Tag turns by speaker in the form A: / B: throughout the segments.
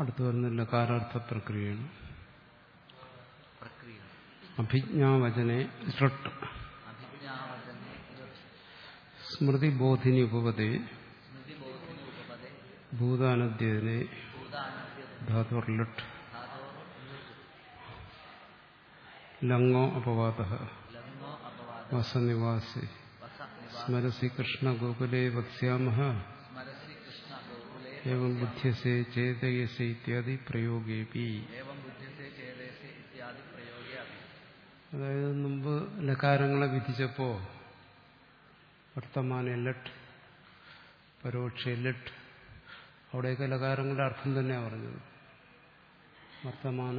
A: അടുത്ത് വരുന്നില്ല കാരാർത്ഥ പ്രക്രിയയാണ്
B: പ്രക്രിയ
A: അഭിജ്ഞാവചനെ ഋട്ട്
B: അഭിജ്ഞാവചനെ
A: സ്മൃതിബോധിനി ഉപപദേ
B: സ്മൃതിബോധിനി ഉപപദേ
A: ഭൂതാനദ്യനെ
B: ഭൂതാനദ്യത്
A: ധാതുർ ലിട്ട്
B: ധാതോ
A: ലങ്ങോ അപവാദ
B: ലഗ്നോ അപവാദ
A: വസനിവാസി
B: വസ നിവാ
A: സ്മരസി കൃഷ്ണഗോകുലേ വക്സ്യാമ
B: സ്മരസി കൃഷ്ണ ഗോകുലേ
A: ഏവം ബുദ്ധ്യസേ ചേതയസേ ഇത്യാദി പ്രയോഗേപി
B: ഏവം ബുദ്ധിസേ ചേതേസി ഇത്യാദി പ്രയോഗേ അഭി
A: അതായത് മുമ്പ് ലകാരങ്ങളെ വിധിച്ചപ്പോ വർത്തമാന ലട്ട് പരോക്ഷ ലട്ട് അവിടെയൊക്കെ ലകാരങ്ങളുടെ അർത്ഥം തന്നെയാണ് പറഞ്ഞത് വർത്തമാന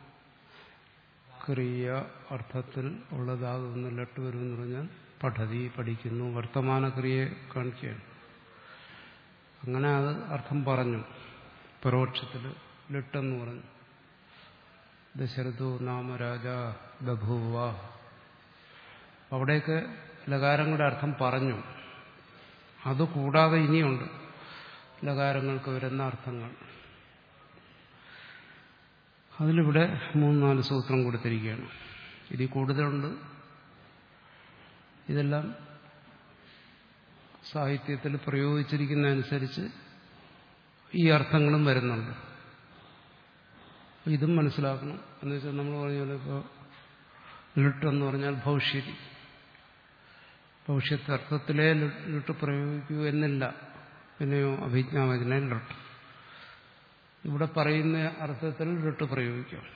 A: ക്രിയ അർത്ഥത്തിൽ ഉള്ളതാകുന്ന ലട്ട് വരുമെന്ന് പറഞ്ഞാൽ പഠതി പഠിക്കുന്നു വർത്തമാന ക്രിയയെ കാണിക്കുകയാണ് അങ്ങനെ അത് അർത്ഥം പറഞ്ഞു പരോക്ഷത്തിൽ ലിട്ടെന്ന് പറഞ്ഞു ദശരഥോ നാമ രാജ ബഭൂവ അവിടെയൊക്കെ ലകാരങ്ങളുടെ അർത്ഥം പറഞ്ഞു അതുകൂടാതെ ഇനിയുണ്ട് ലകാരങ്ങൾക്ക് വരുന്ന അർത്ഥങ്ങൾ അതിലിവിടെ മൂന്ന് നാല് സൂത്രം കൊടുത്തിരിക്കുകയാണ് ഇതിൽ കൂടുതലുണ്ട് ഇതെല്ലാം സാഹിത്യത്തിൽ പ്രയോഗിച്ചിരിക്കുന്നതനുസരിച്ച് ഈ അർത്ഥങ്ങളും വരുന്നുണ്ട് ഇതും മനസ്സിലാക്കണം എന്ന് വെച്ചാൽ നമ്മൾ പറഞ്ഞ പോലെ ഇപ്പോൾ ലിട്ട് എന്ന് പറഞ്ഞാൽ ഭവിഷ്യതി ഭവിഷ്യത്തർത്ഥത്തിലേ ലിട്ട് പ്രയോഗിക്കൂ എന്നില്ല പിന്നെയോ അഭിജ്ഞാവചന ലിട്ട് ഇവിടെ പറയുന്ന അർത്ഥത്തിൽ ലിട്ട് പ്രയോഗിക്കാം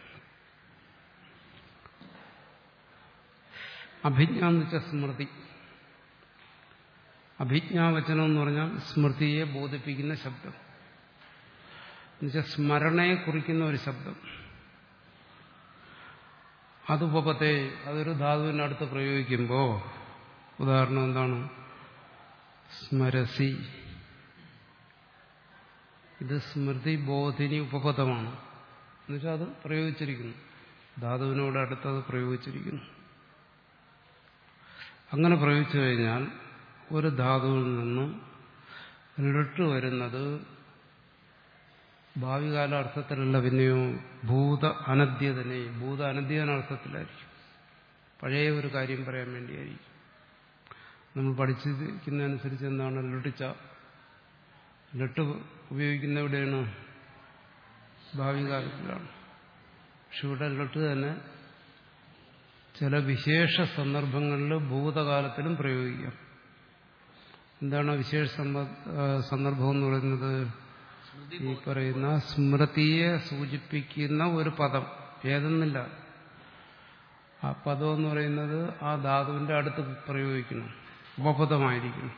A: അഭിജ്ഞ എന്ന് വെച്ചാൽ സ്മൃതി അഭിജ്ഞാവചനം എന്ന് പറഞ്ഞാൽ സ്മൃതിയെ ബോധിപ്പിക്കുന്ന ശബ്ദം എന്നുവെച്ചാൽ സ്മരണയെ കുറിക്കുന്ന ഒരു ശബ്ദം അത് ഉപപത്തെ അതൊരു ധാതുവിനടുത്ത് പ്രയോഗിക്കുമ്പോൾ ഉദാഹരണം എന്താണ് സ്മരസി ഇത് സ്മൃതി ബോധിനി ഉപപദമാണ് എന്നുവെച്ചാൽ അത് പ്രയോഗിച്ചിരിക്കുന്നു ധാതുവിനോട് അടുത്തത് പ്രയോഗിച്ചിരിക്കുന്നു അങ്ങനെ പ്രയോഗിച്ചു കഴിഞ്ഞാൽ ഒരു ധാതുവിൽ നിന്നും ലിട്ട് വരുന്നത് ഭാവികാല അർത്ഥത്തിലല്ല പിന്നെയോ ഭൂത അനദ്യതനെ ഭൂത അനദ്യതന അർത്ഥത്തിലായിരിക്കും പഴയ ഒരു കാര്യം പറയാൻ വേണ്ടിയായിരിക്കും നമ്മൾ പഠിച്ചിരിക്കുന്നതനുസരിച്ച് എന്താണ് ലിട്ടിച്ച ലിട്ട് ഉപയോഗിക്കുന്ന എവിടെയാണ് ഭാവി കാലത്തിലാണ് പക്ഷെ ഇവിടെ ലിട്ട് തന്നെ ചില വിശേഷ സന്ദർഭങ്ങളിൽ ഭൂതകാലത്തിലും പ്രയോഗിക്കാം എന്താണ് ആ വിശേഷ സന്ദർഭം എന്ന് പറയുന്നത് ഈ പറയുന്ന സ്മൃതിയെ സൂചിപ്പിക്കുന്ന ഒരു പദം ഏതെന്നില്ല ആ പദം എന്ന് പറയുന്നത് ആ ധാതുവിന്റെ അടുത്ത് പ്രയോഗിക്കണം ഉപപദമായിരിക്കണം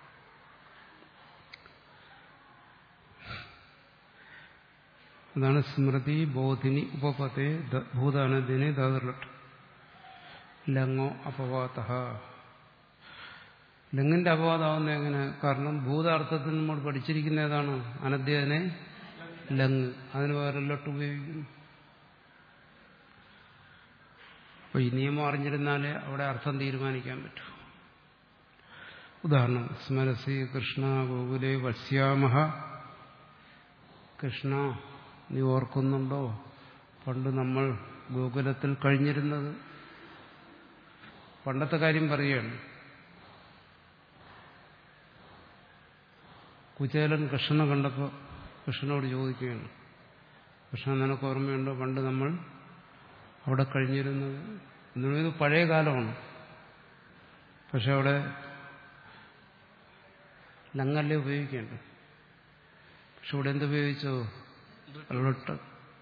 A: അതാണ് സ്മൃതി ബോധിനി ഉപപദേ ഭൂതാനദിനെ ധാതുലട്ട് ലങ്ങോ അപവാത ലങ്ങിന്റെ അപവാദമാവുന്ന എങ്ങനെ കാരണം ഭൂതാർത്ഥത്തിൽ നമ്മൾ പഠിച്ചിരിക്കുന്ന ഏതാണ് അനദ്യനെ ലങ് അതിന് വേറെ ലട്ട് ഉപയോഗിക്കുന്നു അപ്പൊ ഈ നിയമം അറിഞ്ഞിരുന്നാലേ അവിടെ അർത്ഥം തീരുമാനിക്കാൻ പറ്റൂ ഉദാഹരണം സ്മരസി കൃഷ്ണ ഗോകുലെ വസ്യാമഹ കൃഷ്ണ നീ ഓർക്കുന്നുണ്ടോ പണ്ട് നമ്മൾ ഗോകുലത്തിൽ കഴിഞ്ഞിരുന്നത് പണ്ടത്തെ കാര്യം പറയുകയാണ് കുചേലൻ കൃഷ്ണനെ കണ്ടപ്പോൾ കൃഷ്ണനോട് ചോദിക്കുകയാണ് കൃഷ്ണൻ നിനക്ക് ഓർമ്മയുണ്ടോ പണ്ട് നമ്മൾ അവിടെ കഴിഞ്ഞിരുന്നത് എന്ന് പറയുന്നത് പഴയ കാലമാണ് പക്ഷെ അവിടെ ലങ്ങല്ലേ ഉപയോഗിക്കേണ്ടത് പക്ഷെ ഇവിടെ എന്തുപയോഗിച്ചോ ലൊട്ട്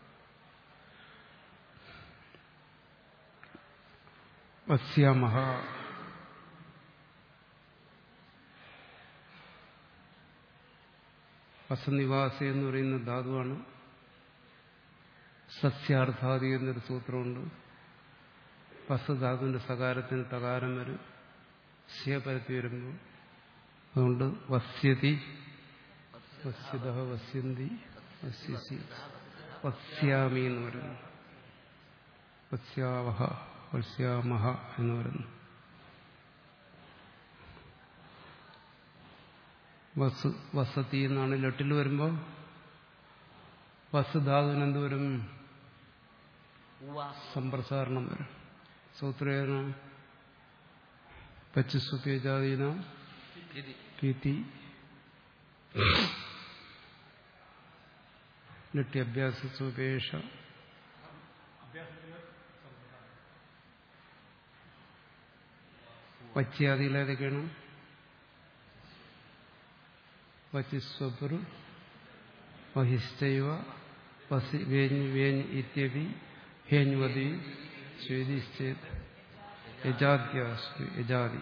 A: വസ്യാമഹ വസനിവാസി എന്ന് പറയുന്ന ധാതുവാണ് സസ്യാർത്ഥാദി എന്നൊരു സൂത്രമുണ്ട് വസധാതുവിന്റെ സകാരത്തിന് തകാരം വരും സ്യ പരത്തി വരുമ്പോൾ അതുകൊണ്ട് വസ്യതി വസ്യത വസ്യന്തി വസ്യസി വസ്യാമി എന്ന് പറയുന്നു വസ്യാവഹ വസ്യാമഹ എന്ന് പറയുന്നു വസ് വസതി എന്നാണ് ലട്ടിൽ വരുമ്പോൾ വസ് ധാതുവിന് എന്ത് വരും
B: ഉവ
A: സമ്പ്രസാരണം വരും സൂത്രേന പച്ചുസുപേജാതീന
B: ഇതി
A: കീർത്തി നിത്യഭ്യാസസുപേക്ഷ വച്യാദികൾ ഏതൊക്കെയാണ് വച്ചിസ്വപുരു വഹിശ്ചൈവ വസി വേഞ്ഞ് വേഞ്ഞ് ഇത്യപി ഹേഞ്വതി സ്വേദിശ്ചേത് യജാദ്യാസ്തു യജാതി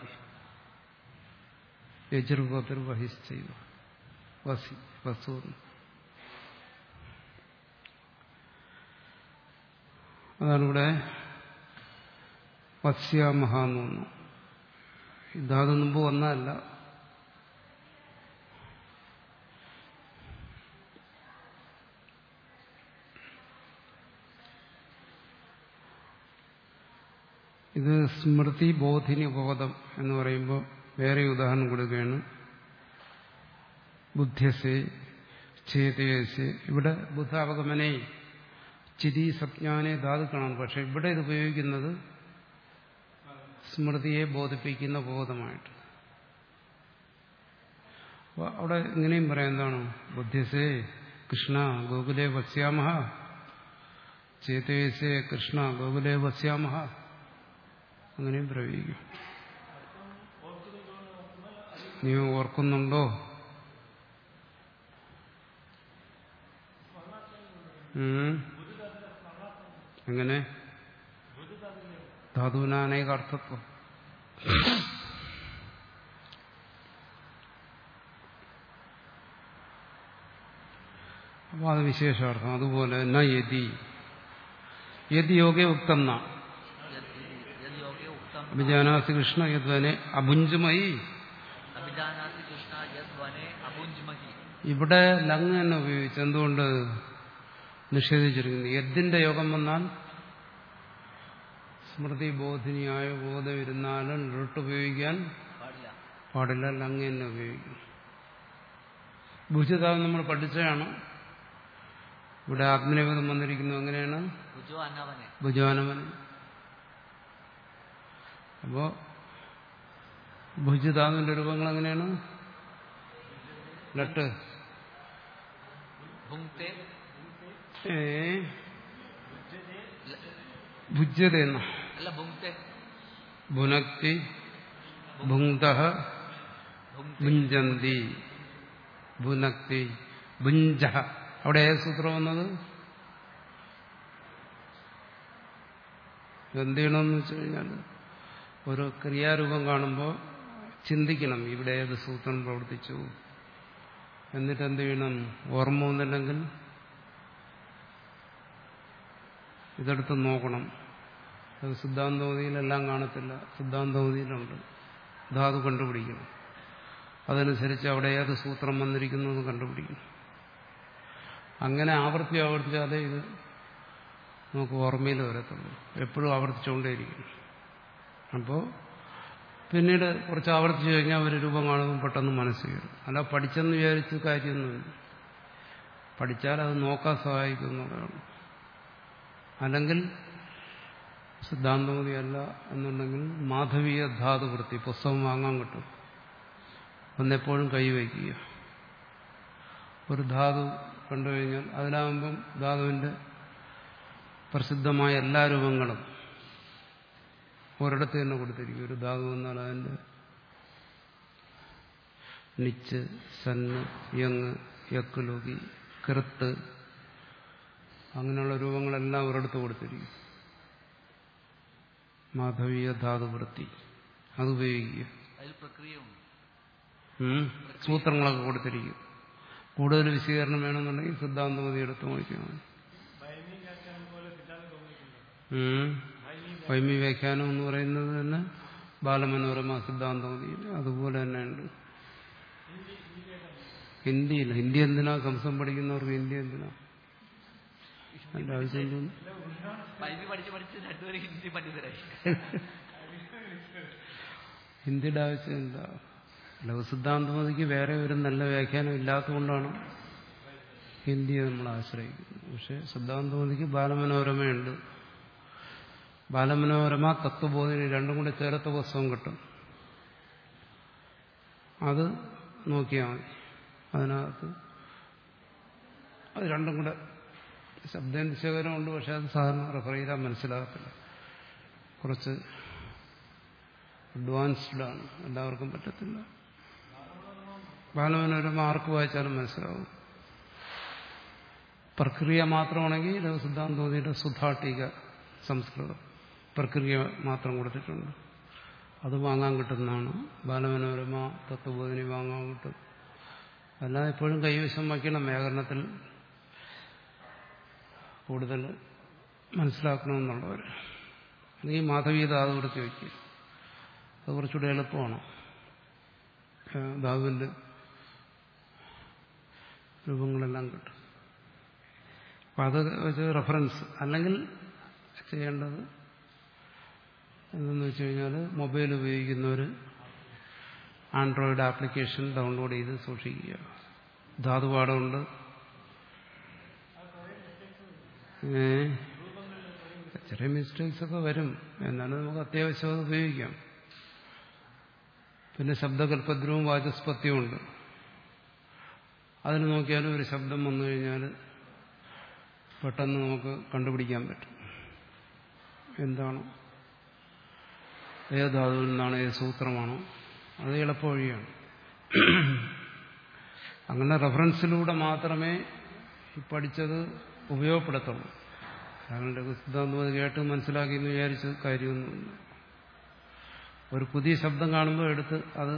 A: യജുർവപിർ വഹിശ്ചൈവ വസി വസു അതാണ് ഇവിടെ വസ്യാമഹ എന്ന് തോന്നുന്നു ഇതാത് മുമ്പ് വന്നതല്ല ഇത് സ്മൃതി ബോധിനി ബോധം എന്ന് പറയുമ്പോൾ വേറെ ഉദാഹരണം കൊടുക്കുകയാണ് ബുദ്ധ്യസെ ചേതയസെ ഇവിടെ ബുദ്ധാവഗമനെ ചിരി സജ്ഞാനെ ധാതുക്കളാണ് പക്ഷെ ഇവിടെ ഇത് ഉപയോഗിക്കുന്നത് സ്മൃതിയെ ബോധിപ്പിക്കുന്ന ബോധമായിട്ട് അപ്പൊ അവിടെ ഇങ്ങനെയും പറയാം എന്താണ് ബുദ്ധ്യസേ കൃഷ്ണ ഗോകുലേ വസ്യാമഹ ചേതയസേ കൃഷ്ണ ഗോകുലേ വസ്യാമഹ അങ്ങനെയും പ്രയോഗിക്കും നീ ഓർക്കുന്നുണ്ടോ ഉം. എങ്ങനെ ധാതുവിനാനേക അർത്ഥത്വം അപ്പൊ അത് വിശേഷാർത്ഥം അതുപോലെ ന യതി യതി യോഗേ ഉക്തം ന
B: യദ് യോഗേ ഉക്തം
A: അഭിജാനാസി കൃഷ്ണ യദ്വനെ അഭുഞ്ചുമയി
B: അഭിജാനാതി കൃഷ്ണ യദ് വനെ അഭുഞ്ജ്മഹി
A: ഇവിടെ ലങ് തന്നെ ഉപയോഗിച്ചു എന്തുകൊണ്ട് നിഷേധിച്ചിരിക്കുന്നു യദ്ദിന്റെ യോഗം വന്നാൽ സ്മൃതി ബോധിനിയായ ബോധം ഇരുന്നാലും ഋട്ട് ഉപയോഗിക്കാൻ
B: പാടില്ല
A: പാടില്ല ലങ് തന്നെ ഉപയോഗിക്കും ഭുജിതാവ് നമ്മൾ പഠിച്ചതാണ് ഇവിടെ ആത്മനിവേദം വന്നിരിക്കുന്നു എങ്ങനെയാണ്
B: ഭുജോ അന്നവനെ
A: ഭുജാനവൻ അപ്പോ ഭുജിതാവിന്റെ രൂപങ്ങൾ എങ്ങനെയാണ് ലട്ട്
B: ഭുങ്ക്തെ
A: ഏ ഭുജ്യത എന്ന
B: അല്ല ഭുങ്ക്തെ
A: ഭുനക്തി ഭുങ്ത
B: ഭുങ്ക്തെ
A: ഭുഞ്ചന്തി ഭുനക്തി ഭുഞ്ച അവിടെ ഏത് സൂത്രം വന്നത് എന്ത് ചെയ്യണമെന്ന് വെച്ച് കഴിഞ്ഞാൽ ഒരു ക്രിയാരൂപം കാണുമ്പോൾ ചിന്തിക്കണം ഇവിടെ ഏത് സൂത്രം പ്രവർത്തിച്ചു എന്നിട്ട് എന്ത് ചെയ്യണം ഓർമ്മ വന്നില്ലെങ്കിൽ ഇതെടുത്ത് നോക്കണം അത് സിദ്ധാന്തവതിയിലെല്ലാം കാണത്തില്ല സിദ്ധാന്തവതിയിലുണ്ട് ധാതു കണ്ടുപിടിക്കണം അതനുസരിച്ച് അവിടെ ഏത് സൂത്രം വന്നിരിക്കുന്നു എന്ന് കണ്ടുപിടിക്കണം അങ്ങനെ ആവർത്തി ആവർത്തിച്ചാലേ ഇത് നമുക്ക് ഓർമ്മയിൽ വരത്തുള്ളൂ എപ്പോഴും ആവർത്തിച്ചുകൊണ്ടേയിരിക്കും അപ്പോൾ പിന്നീട് കുറച്ച് ആവർത്തിച്ചു കഴിഞ്ഞാൽ ഒരു രൂപം കാണുമ്പോൾ പെട്ടെന്ന് മനസ്സിൽ വരും അല്ല പഠിച്ചെന്ന് വിചാരിച്ച് കാര്യമൊന്നുമില്ല പഠിച്ചാൽ അത് നോക്കാൻ സഹായിക്കുന്നതാണ് അല്ലെങ്കിൽ സിദ്ധാന്തമതിയല്ല എന്നുണ്ടെങ്കിൽ മാധവീയ ധാതുവൃത്തി പുസ്തകം വാങ്ങാൻ കിട്ടും ഒന്നെപ്പോഴും കൈവയ്ക്കുക ഒരു ധാതു കണ്ടുകഴിഞ്ഞാൽ അതിലാകുമ്പം ധാതുവിന്റെ പ്രസിദ്ധമായ എല്ലാ രൂപങ്ങളും ഒരിടത്ത് തന്നെ കൊടുത്തിരിക്കും ഒരു ധാതു എന്നാൽ അതിന്റെ നിച്ച് സന്ന് യങ് യക്കുലുകി കൃത്ത് അങ്ങനെയുള്ള രൂപങ്ങളെല്ലാം ഒരിടത്ത് കൊടുത്തിരിക്കും മാധവീയ ധാതുവൃത്തി അത് ഉപയോഗിക്കുക
B: അതിൽ പ്രക്രിയയുണ്ട്
A: ഉം. സൂത്രങ്ങളൊക്കെ കൊടുത്തിരിക്കും കൂടുതൽ വിശദീകരണം വേണമെന്നുണ്ടെങ്കിൽ സിദ്ധാന്തമതി എടുത്ത് നോക്കിയാൽ മതി ഉം. വൈമി വ്യാഖ്യാനം എന്ന് പറയുന്നത് തന്നെ ബാലമനോരമ സിദ്ധാന്തമതി അതുപോലെ തന്നെ ഉണ്ട് ഹിന്ദിയില്ല ഹിന്ദി എന്തിനാ സംസം പഠിക്കുന്നവർക്ക് ഹിന്ദി എന്തിനാ അതിന്റെ ആവശ്യം തോന്നുന്നു
B: ബൈബിൾ പഠിച്ച് പഠിച്ച് രണ്ടുപേരും ഹിന്ദി പണ്ഡിതരായി
A: ഹിന്ദിയുടെ ആവശ്യം എന്താ ലഘുസിദ്ധാന്തമതിക്ക് വേറെ ഒരു നല്ല വ്യാഖ്യാനം ഇല്ലാത്തതുകൊണ്ടാണ് ഹിന്ദിയെ നമ്മൾ ആശ്രയിക്കുന്നു പക്ഷെ സിദ്ധാന്തമതിക്ക് ബാലമനോരമയുണ്ട് ബാലമനോരമ തത്വബോധിനി രണ്ടും കൂടെ ചേർത്ത പുസ്തകം കിട്ടും അത് നോക്കിയാൽ മതി അതിനകത്ത് അത് രണ്ടും കൂടെ ശബ്ദശേഖരമുണ്ട് പക്ഷെ അത് സാധാരണ റെഫർ ചെയ്താൽ മനസ്സിലാകത്തില്ല കുറച്ച് അഡ്വാൻസ്ഡ് ആണ് എല്ലാവർക്കും പറ്റത്തില്ല ബാലമനോരമ ആർക്ക് വായിച്ചാലും മനസ്സിലാവും പ്രക്രിയ മാത്രമാണെങ്കിൽ ലഘുസിദ്ധാന്തോതിയുടെ സുധാട്ടിക സംസ്കൃതം പ്രക്രിയ മാത്രം കൊടുത്തിട്ടുണ്ട് അത് വാങ്ങാൻ കിട്ടുന്നതാണ് ബാലമനോരമ തത്വബോധിനി വാങ്ങാൻ കിട്ടും അല്ലാതെ എപ്പോഴും കൈവശം വയ്ക്കണം വ്യാകരണത്തിൽ കൂടുതൽ മനസ്സിലാക്കണമെന്നുള്ളവർ അല്ലെങ്കിൽ മാധവീയ ധാതു കൊടുത്ത് വയ്ക്കുക അത് കുറച്ചുകൂടെ എളുപ്പമാണ് ധാതുവിൻ്റെ രൂപങ്ങളെല്ലാം കിട്ടും അപ്പം അത് വെച്ച് റെഫറൻസ് അല്ലെങ്കിൽ ചെയ്യേണ്ടത് എന്തെന്ന് വെച്ച് കഴിഞ്ഞാൽ മൊബൈൽ ഉപയോഗിക്കുന്നവർ ആൻഡ്രോയിഡ് ആപ്ലിക്കേഷൻ ഡൗൺലോഡ് ചെയ്ത് സൂക്ഷിക്കുക ധാതുപാഠമുണ്ട് ഏ ചെറിയ മിസ്റ്റേക്സ് ഒക്കെ വരും എന്നാലും നമുക്ക് അത്യാവശ്യം അത് ഉപയോഗിക്കാം പിന്നെ ശബ്ദകൽപ്പദ്രവും വാചസ്പത്യവും ഉണ്ട് അതിന് നോക്കിയാലും ഒരു ശബ്ദം വന്നു കഴിഞ്ഞാൽ പെട്ടെന്ന് നമുക്ക് കണ്ടുപിടിക്കാൻ പറ്റും എന്താണ് ഏത് ധാതുവിൽ നിന്നാണ് ഏത് സൂത്രമാണോ അത് എളുപ്പ വഴിയാണ് അങ്ങനെ റെഫറൻസിലൂടെ മാത്രമേ ഈ പഠിച്ചത് ഉപയോഗപ്പെടുത്തുള്ളൂ താങ്കളുടെ സിദ്ധാന്തം അത് കേട്ട് മനസ്സിലാക്കി എന്ന് വിചാരിച്ച് കാര്യമൊന്നുമില്ല ഒരു പുതിയ ശബ്ദം കാണുമ്പോൾ എടുത്ത് അത്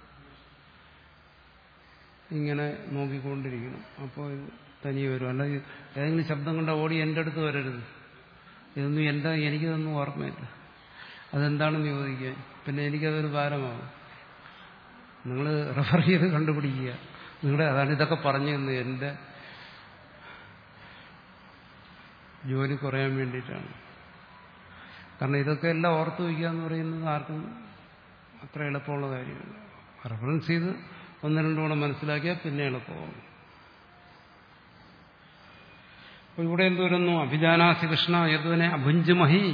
A: ഇങ്ങനെ നോക്കിക്കൊണ്ടിരിക്കണം അപ്പോൾ ഇത് തനിയെ വരും അല്ല ഏതെങ്കിലും ശബ്ദം കണ്ട ഓടി എൻ്റെ അടുത്ത് വരരുത് ഇതൊന്നും എന്താ എനിക്കിതൊന്നും ഓർമ്മയില്ല അതെന്താണെന്ന് ചോദിക്കാൻ പിന്നെ എനിക്കതൊരു ഭാരമാവും നിങ്ങൾ റെഫർ ചെയ്ത് കണ്ടുപിടിക്കുക നിങ്ങളുടെ അതാണ് ഇതൊക്കെ പറഞ്ഞു തന്നത് എൻ്റെ ജോലി കുറയാൻ വേണ്ടിയിട്ടാണ് കാരണം ഇതൊക്കെ എല്ലാം ഓർത്തു വയ്ക്കുക എന്ന് പറയുന്നത് ആർക്കും അത്ര എളുപ്പമുള്ള കാര്യമല്ല റെഫറൻസ് ചെയ്ത് ഒന്ന് രണ്ടുകൂടെ മനസ്സിലാക്കിയാൽ പിന്നെ എളുപ്പമാകും അപ്പൊ ഇവിടെ എന്ത് വരുന്നു അഭിജാനാസി കൃഷ്ണ യദുവിനെ അഭുഞ്ചുമഹി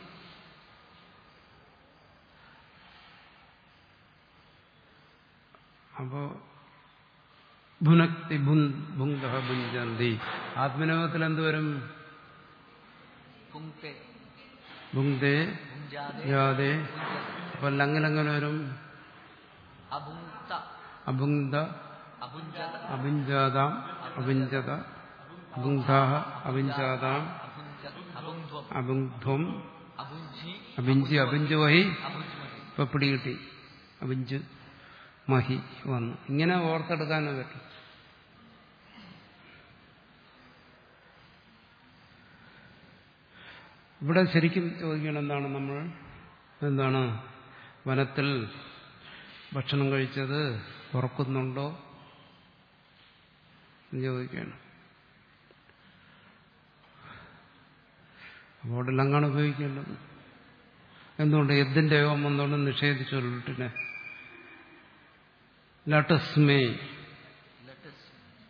A: അപ്പോ ഭുനക്തി ഭുങ്ക ഭുഞ്ചന്തി ആത്മനോകത്തിൽ എന്തുവരും
B: പുങ്ക്തെ
A: ഭുങ്തേ
B: ഭുഞ്ചാതെ
A: ജാതെ അപ്പൊ ലങ്ങലങ്ങനെ വരും
B: അഭുങ്ക്ത
A: അഭുങ്ത
B: അഭുഞ്ചത
A: അഭിഞ്ചാതാം അഭിഞ്ചത അഭുങ്ധാഹ അഭിഞ്ചാതാം
B: അഭുഞ്ച അഭുങ്ധ്വം
A: അഭുങ്ധ്വം
B: അഭുഞ്ചി
A: അഭിഞ്ചി അഭിഞ്ച് വഹി
B: അഭുജ്മഹി
A: ഇപ്പൊ പിടികിട്ടി അഭിഞ്ച് മഹി വന്നു ഇങ്ങനെ ഓർത്തെടുക്കാനേ പറ്റും ഇവിടെ ശരിക്കും ചോദിക്കണം എന്താണ് നമ്മൾ എന്താണ് വനത്തിൽ ഭക്ഷണം കഴിച്ചത് ഉറക്കുന്നുണ്ടോ എന്ന് ചോദിക്കുകയാണ് അപ്പോൾ അവിടെ ലങ്ങാണ് ഉപയോഗിക്കേണ്ടത് എന്തുകൊണ്ട് യദ്ദിന്റെ യോഗം വന്നുകൊണ്ട് നിഷേധിച്ചു ലുട്ടിനെ ലട്ടസ്മേ
B: ലട്ടസ്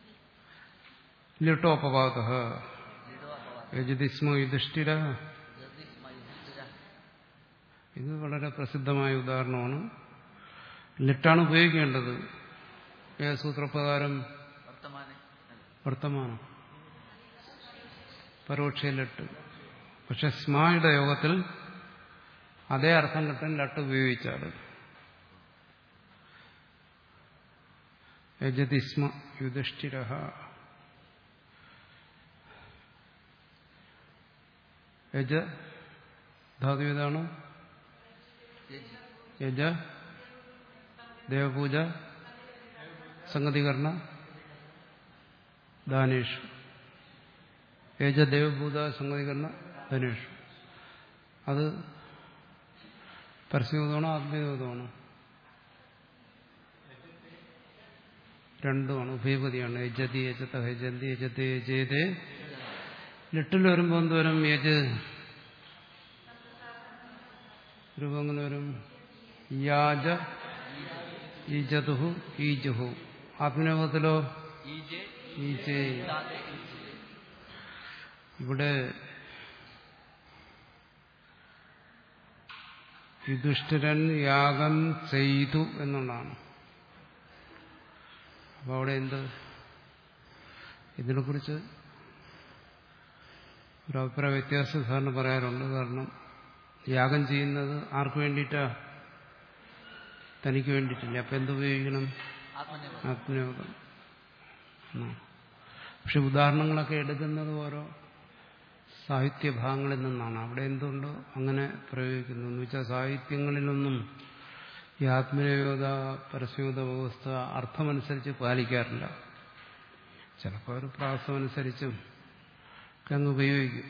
A: ലിട്ടോപവാദ
B: ലിഡോ അപവാദ
A: യജതിസ്മോ യുധിഷ്ഠിര
B: ജഗദീസ്മ യുധിഷ്ഠിര
A: ഇത് വളരെ പ്രസിദ്ധമായ ഉദാഹരണമാണ് ലിട്ടാണ് ഉപയോഗിക്കേണ്ടത് ഏത് സൂത്രപ്രകാരം
B: വർത്തമാനെ
A: വർത്തമാനം പരോക്ഷ ലട്ട് പക്ഷെ സ്മായുടെ യോഗത്തിൽ അതേ അർത്ഥം കിട്ടാൻ ലട്ട് ഉപയോഗിച്ചാൽ യജതിസ്മ യുധിഷ്ഠിര യജ ധാതു ഏതാണ്
B: യജി
A: യജ ദേവപൂജ സംഗതികരണ ദാനേഷു യജ ദേവഭൂത സംഗതികരണ ധനേഷു അത് പരസ്യബോധമാണോ ആത്മീയബോധമാണോ രണ്ടുമാണ് ഉഭയപതിയാണ് യജതി യജത ഹജന്തി യജത്തെ യജേതേ ലിട്ടിൽ വരുമ്പോൾ എന്തോരം യജ് രൂപം എങ്ങനെ വരും യാജ ഈജതുഹു ഈജുഹു ആത്മനോകത്തിലോ
B: ഈജെ
A: ഈച്ചേ
B: ഇല്ലാതെ ഈച്ചയെ
A: ഇവിടെ യുധിഷ്ഠിരൻ യാഗം ചെയ്തു എന്നുള്ളതാണ് അപ്പോൾ അവിടെ എന്ത് ഇതിനെക്കുറിച്ച് ഒരു അഭിപ്രായ വ്യത്യാസം സാറിന് പറയാറുണ്ട് കാരണം യാഗം ചെയ്യുന്നത് ആർക്ക് വേണ്ടിയിട്ടാ തനിക്ക് വേണ്ടിയിട്ടില്ല അപ്പം എന്തുപയോഗിക്കണം
B: ആത്മനിർഭർ
A: ആത്മനിയോഗം എന്നാണ്. പക്ഷെ ഉദാഹരണങ്ങളൊക്കെ എടുക്കുന്നത് ഓരോ സാഹിത്യഭാഗങ്ങളിൽ നിന്നാണ് അവിടെ എന്തുകൊണ്ടോ അങ്ങനെ പ്രയോഗിക്കുന്നു എന്ന് വെച്ചാൽ സാഹിത്യങ്ങളിലൊന്നും ഈ ആത്മനിയോഗ പരസ്യോത വ്യവസ്ഥ അർത്ഥമനുസരിച്ച് പാലിക്കാറില്ല ചിലപ്പോൾ ഒരു പ്രാസമനുസരിച്ചും ഒക്കെ അങ്ങ് ഉപയോഗിക്കും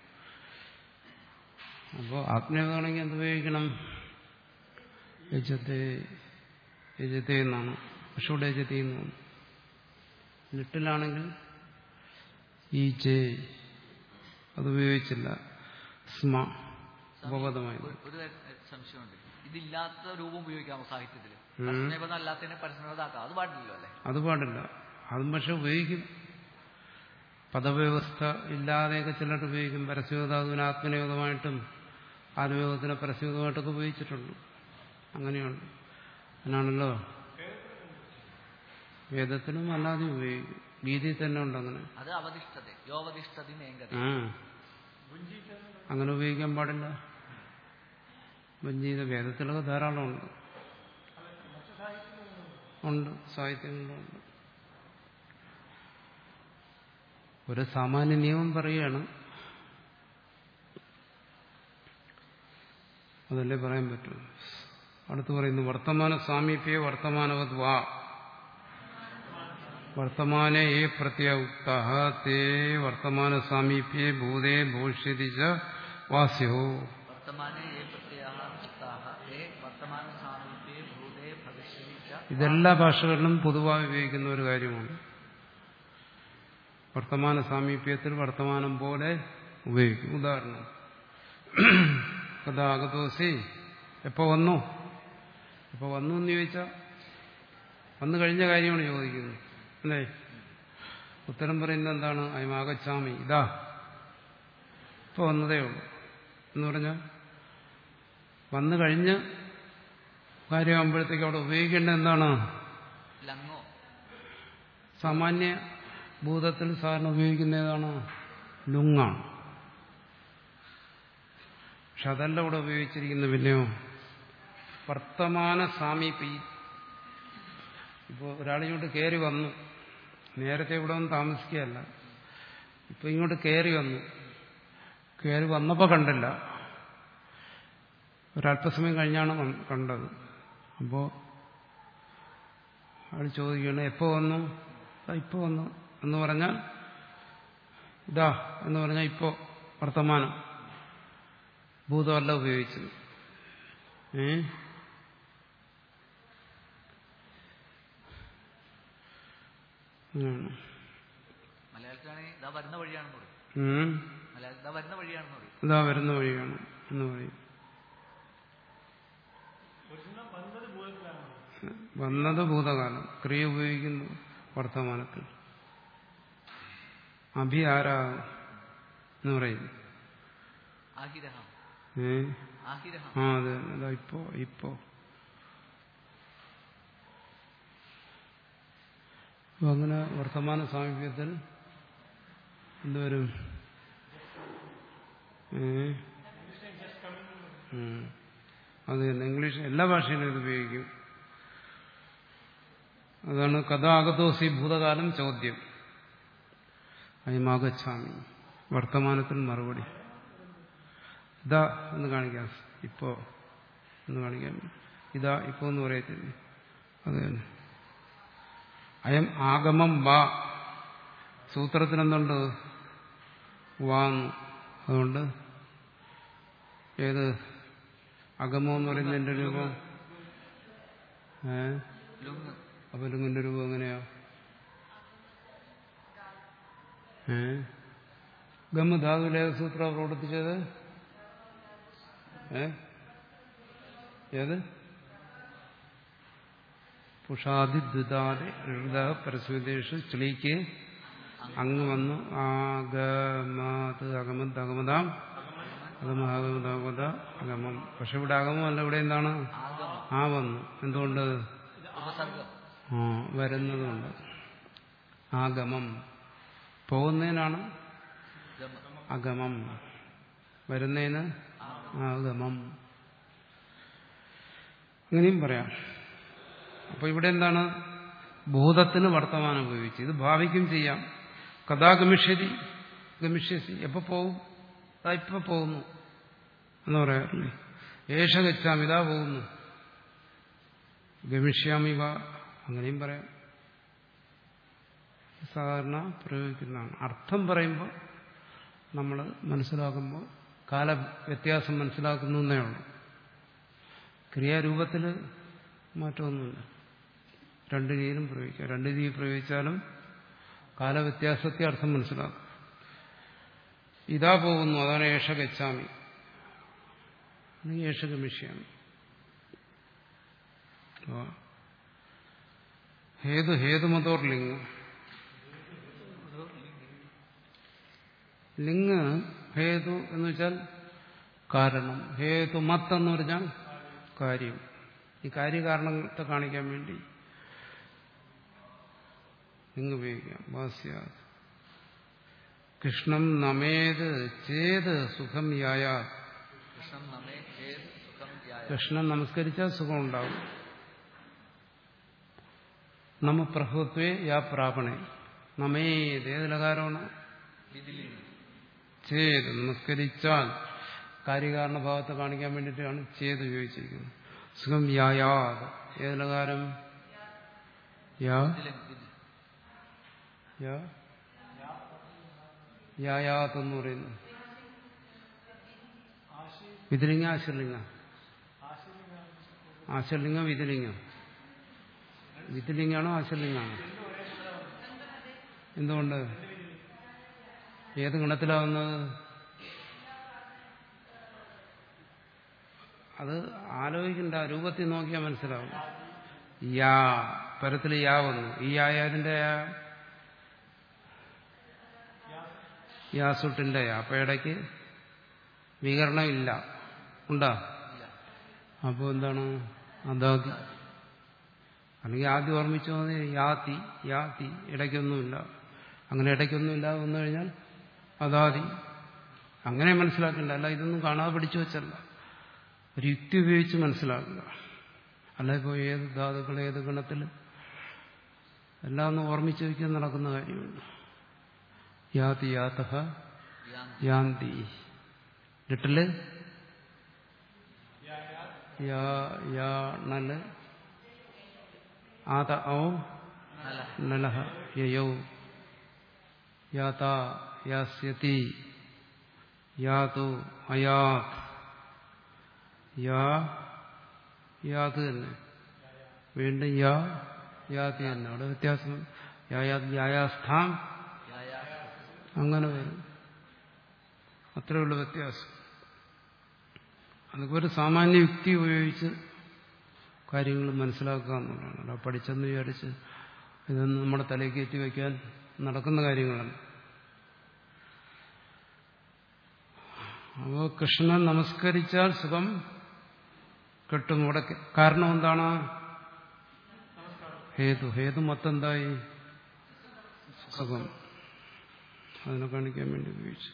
A: അപ്പോൾ ആത്മനിയോഗമാണെങ്കിൽ എന്ത് ഉപയോഗിക്കണം യജത്തെ യജത്തെ എന്നാണ് പക്ഷെ ഇവിടെ യജത്തെ എന്നാണ് ലിട്ടിലാണെങ്കിൽ ഈ ജെ അത് ഉപയോഗിച്ചില്ല സ്മ ഉപപദമായി
B: ഒരു- ഒരു കാര്യം സംശയമുണ്ട് ഇതില്ലാത്ത രൂപം ഉപയോഗിക്കാമോ സാഹിത്യത്തിൽ
A: ഉം.
B: പരസ്മേപദം അല്ലാത്തതിനെ പരസ്മേപദാക്കാം അത് പാടില്ലല്ലോ അല്ലേ
A: അത് പാടില്ല അതും പക്ഷെ ഉപയോഗിക്കും പദവ്യവസ്ഥ ഇല്ലാതെയൊക്കെ ചിലർ ഉപയോഗിക്കും പരസ്യയോധാതുവിന് ആത്മനിയോഗമായിട്ടും ആത്മയോഗത്തിനെ പരസ്യയോഗമായിട്ടൊക്കെ ഉപയോഗിച്ചിട്ടുണ്ട് അങ്ങനെയുണ്ട് അതിനാണല്ലോ വേദത്തിനും അല്ലാതെ ഉപയോഗിക്കും ഗീതയിൽ തന്നെ ഉണ്ട് അങ്ങനെ
B: അത് അവധിഷ്ഠത യോവധിഷ്ഠതി നേങ്കത
A: ആ അങ്ങനെ ഉപയോഗിക്കാൻ പാടില്ല വഞ്ചീത വേദത്തിലൊക്കെ ധാരാളം ഉണ്ട് ഉണ്ട് സാഹിത്യങ്ങളിലുണ്ട് ഒരു സാമാന്യ നിയമം പറയുകയാണ് അതല്ലേ പറയാൻ പറ്റൂ അടുത്ത് പറയുന്നു വർത്തമാന സാമീപ്യ വർത്തമാനവത് വാ വർത്തമാനെ ഏ പ്രത്യുക്ത തേ വർത്തമാന സാമീപ്യേ ഭൂതേ ഭവിഷ്യതി ച വാസ്യോ
B: വർത്തമാനെ ഏ പ്രത്യയാഹ ഉക്താഹ ഏ വർത്തമാന സാമീപ്യേ ഭൂതേ ഭവിഷ്യതി ച
A: ഇതെല്ലാ ഭാഷകളിലും പൊതുവായി ഉപയോഗിക്കുന്ന ഒരു കാര്യമാണ് വർത്തമാന സാമീപ്യത്തിൽ വർത്തമാനം പോലെ ഉപയോഗിക്കും ഉദാഹരണം കഥാഗതോസി എപ്പോ വന്നു എപ്പോ വന്നു എന്ന് ചോദിച്ചാൽ വന്നു കഴിഞ്ഞ കാര്യമാണ് ചോദിക്കുന്നത് അല്ലേ ഉത്തരം പറയുന്നത് എന്താണ് അയമാകച്ചാമി ഇതാ ഇപ്പൊ വന്നതേ ഉള്ളൂ എന്ന് പറഞ്ഞാൽ വന്നു കഴിഞ്ഞ് കാര്യമാകുമ്പോഴത്തേക്ക് അവിടെ ഉപയോഗിക്കേണ്ടത് എന്താണ്
B: ലങ്ങോ
A: സാമാന്യ ഭൂതത്തിൽ സാറിന് ഉപയോഗിക്കുന്ന ഏതാണ് ലുങ്ങാണ് പക്ഷെ അതല്ല ഇവിടെ ഉപയോഗിച്ചിരിക്കുന്നത് പിന്നെയോ വർത്തമാന സാമീപി ഇപ്പോൾ ഒരാളിങ്ങോട്ട് കയറി വന്നു നേരത്തെ ഇവിടെ ഒന്നും താമസിക്കുകയല്ല ഇപ്പൊ ഇങ്ങോട്ട് കയറി വന്നു കയറി വന്നപ്പോൾ കണ്ടില്ല ഒരല്പസമയം കഴിഞ്ഞാണ് വന്ന് കണ്ടത് അപ്പോൾ അയാൾ ചോദിക്കുകയാണ് എപ്പോ വന്നു "ദാ ഇപ്പൊ വന്നു എന്ന് പറഞ്ഞാൽ ഇതാ എന്ന് പറഞ്ഞാൽ ഇപ്പോ വർത്തമാനം ഭൂതമല്ല ഉപയോഗിച്ചത് ഏ അങ്ങനെയാണ്.
B: മലയാളത്തിലാണെങ്കിൽ ഇതാ വരുന്ന വഴിയാണെന്ന് പറയും
A: ഉം.
B: മലയാളത്തിൽ ഇതാ വരുന്ന വഴിയാണെന്ന് പറയും
A: ഇതാ വരുന്ന വഴിയാണ് എന്ന് പറയും വന്നത് ഭൂതകാലം ക്രിയ ഉപയോഗിക്കുന്നു വർത്തമാനത്തിൽ അഭി ആരാ എന്ന് പറയുന്നു
B: ആഹിരഹം
A: ഏ
B: ആഹിരഹം
A: ആ അതെ അതാ ഇപ്പോ ഇപ്പോ അപ്പൊ അങ്ങനെ വർത്തമാന സാമീപ്യത്തിൽ എന്തുവരും ഏ ഉം. അത് തന്നെ ഇംഗ്ലീഷ് എല്ലാ ഭാഷയിലും ഇത് ഉപയോഗിക്കും അതാണ് കഥാഗതോസി ഭൂതകാലം ചോദ്യം അയമാകച്ചാമി വർത്തമാനത്തിൽ മറുപടി ഇതാ എന്ന് കാണിക്കാം ഇപ്പോ എന്ന് കാണിക്കാം ഇതാ ഇപ്പോ എന്ന് പറയത്തില്ലേ അത് തന്നെ അയം ആഗമം വാ സൂത്രത്തിനെന്തുണ്ട് വാന്ന് അതുകൊണ്ട് ഏത് അഗമം എന്ന് പറയുന്നതിന്റെ രൂപം ഏ
B: ലുങ്
A: അപ്പൊ ലുങ്ങിന്റെ രൂപം എങ്ങനെയാ ഏ ഗമ ധാതുലേഖ സൂത്ര പ്രവർത്തിച്ചത് ഏ ഏത് പുഷാദി ദ്വിതാദി ഹൃദ പരസ്വദേശു ചുളിക്ക് അങ്ങ് വന്നു ആഗമത് അഗമത് അഗമതാം അഗമ അഗമം പക്ഷെ ഇവിടെ അഗമല്ല ഇവിടെ എന്താണ്
B: ആഗമം
A: ആ വന്നു എന്തുകൊണ്ട്
B: ഉപസർഗം
A: ആ വരുന്നതുകൊണ്ട് ആഗമം പോകുന്നതിനാണ്
B: ഗമ
A: അഗമം വരുന്നതിന് ആഗമം അങ്ങനെയും പറയാം അപ്പൊ ഇവിടെ എന്താണ് ഭൂതത്തിന് വർത്തമാനം ഉപയോഗിച്ച് ഇത് ഭാവിക്കും ചെയ്യാം കഥാ ഗമിഷ്യതി ഗമിഷ്യസി എപ്പോ പോകും അതാ ഇപ്പൊ പോകുന്നു എന്ന് പറയാറില്ലേ ഏഷ ഗച്ഛാം ഇതാ പോകുന്നു ഗമിഷ്യാമിവ അങ്ങനെയും പറയാം സാധാരണ പ്രയോഗിക്കുന്നതാണ് അർത്ഥം പറയുമ്പോൾ നമ്മൾ മനസ്സിലാക്കുമ്പോൾ കാല വ്യത്യാസം മനസ്സിലാക്കുന്നു എന്നേ ഉള്ളൂ ക്രിയാരൂപത്തിൽ മാറ്റമൊന്നുമില്ല രണ്ട് രീതിയിലും പ്രയോഗിക്കാം രണ്ട് രീതി പ്രയോഗിച്ചാലും കാലവ്യത്യാസത്തെ അർത്ഥം മനസ്സിലാക്കും ഇതാ പോകുന്നു അതാണ് ഏഷ ഗച്ഛാമി അല്ലെങ്കിൽ ഏഷ ഗമിഷ്യാമി ആ. ഹേതു ഹേതുമതോർ ലിംഗ് ലിംഗ് ഹേതു എന്ന് വെച്ചാൽ കാരണം ഹേതു മത്ത് എന്ന് പറഞ്ഞാൽ കാര്യം ഈ കാര്യകാരണത്തെ കാണിക്കാൻ വേണ്ടി ലിംഗ് ഉപയോഗിക്കാം ഭാസ്യ കൃഷ്ണം നമേത് ചേത് സുഖം യായ
B: കൃഷ്ണം നമ്മെ ചേത് സുഖം ധ്യായ
A: കൃഷ്ണൻ നമസ്കരിച്ചാൽ സുഖം ഉണ്ടാവും നമ്മ പ്രഭുത്വേ യാ പ്രാപണേ നമേത് ഏതിലകാരമാണ്
B: വിധിലിംഗം
A: ചേത് നമസ്കരിച്ചാൽ കാര്യകാരണ ഭാവത്തെ കാണിക്കാൻ വേണ്ടിയിട്ടാണ് ചേത് ഉപയോഗിച്ചിരിക്കുന്നത് സുഖം യായാത് ഏതിലകാരം യാ
B: വിധിലിംഗം വിധി
A: യാ യായാത്ത് എന്ന് പറയുന്നു വിതിലിംഗ ആശർലിംഗ ആശർലിംഗ വിതിലിംഗം വിതിലിംഗാണോ ആശർലിംഗാണോ എന്തുകൊണ്ട് ഏത് ഗുണത്തിലാവുന്നത് അത് ആലോചിക്കണ്ട രൂപത്തിൽ നോക്കിയാൽ മനസ്സിലാവും യാ പരത്തിൽ യാ വന്നു ഈ ആയതിന്റെ യാ യാസുട്ടിന്റെ യാ അപ്പൊ ഇടയ്ക്ക് വികരണം ഇല്ല ഉണ്ടോ
B: ഇല്ല
A: അപ്പോൾ എന്താണ് അതാതി അല്ലെങ്കിൽ ആദ്യം ഓർമ്മിച്ചു മതി യാതി യാതി ഇടയ്ക്കൊന്നുമില്ല അങ്ങനെ ഇടയ്ക്കൊന്നുമില്ല വന്നു കഴിഞ്ഞാൽ അതാതി അങ്ങനെ മനസ്സിലാക്കണ്ട അല്ല ഇതൊന്നും കാണാതെ പഠിച്ചു വെച്ചല്ല ഒരു യുക്തി ഉപയോഗിച്ച് മനസ്സിലാക്കുക അല്ല ഇപ്പോൾ ഏത് ധാതുക്കൾ ഏത് ഗണത്തിൽ എല്ലാം ഒന്ന് ഓർമ്മിച്ച് വയ്ക്കാൻ നടക്കുന്ന കാര്യമുണ്ട് യാതി യാതഹ
B: യാം
A: യാന്തി ലിട്ടില് യാ യാ നല് ആത ഔ
B: നല
A: നലഹ യയൗ യാത യാസ്യതി യാതു അയാത് യാ യാത് തന്നെ വീണ്ടും യാ യാതി തന്നെ അവിടെ വ്യത്യാസം യായാ യായാസ്ഥാം
B: യായാ
A: അങ്ങനെ വരും അത്രയുള്ള വ്യത്യാസം അതൊക്കെ ഒരു സാമാന്യ യുക്തി ഉപയോഗിച്ച് കാര്യങ്ങൾ മനസ്സിലാക്കുക എന്നുള്ളതാണ് അല്ല പഠിച്ചെന്ന് വിചാരിച്ച് ഇതൊന്നും നമ്മുടെ തലയിൽ കയറ്റി വയ്ക്കാൻ നടക്കുന്ന കാര്യങ്ങളല്ല അപ്പോൾ കൃഷ്ണൻ നമസ്കരിച്ചാൽ സുഖം കിട്ടും ഇവിടെ കാരണം എന്താണ് ഹേതു ഹേതു മൊത്തെന്തായി സുഖം അതിനെ കാണിക്കാൻ വേണ്ടി ഉപയോഗിച്ചു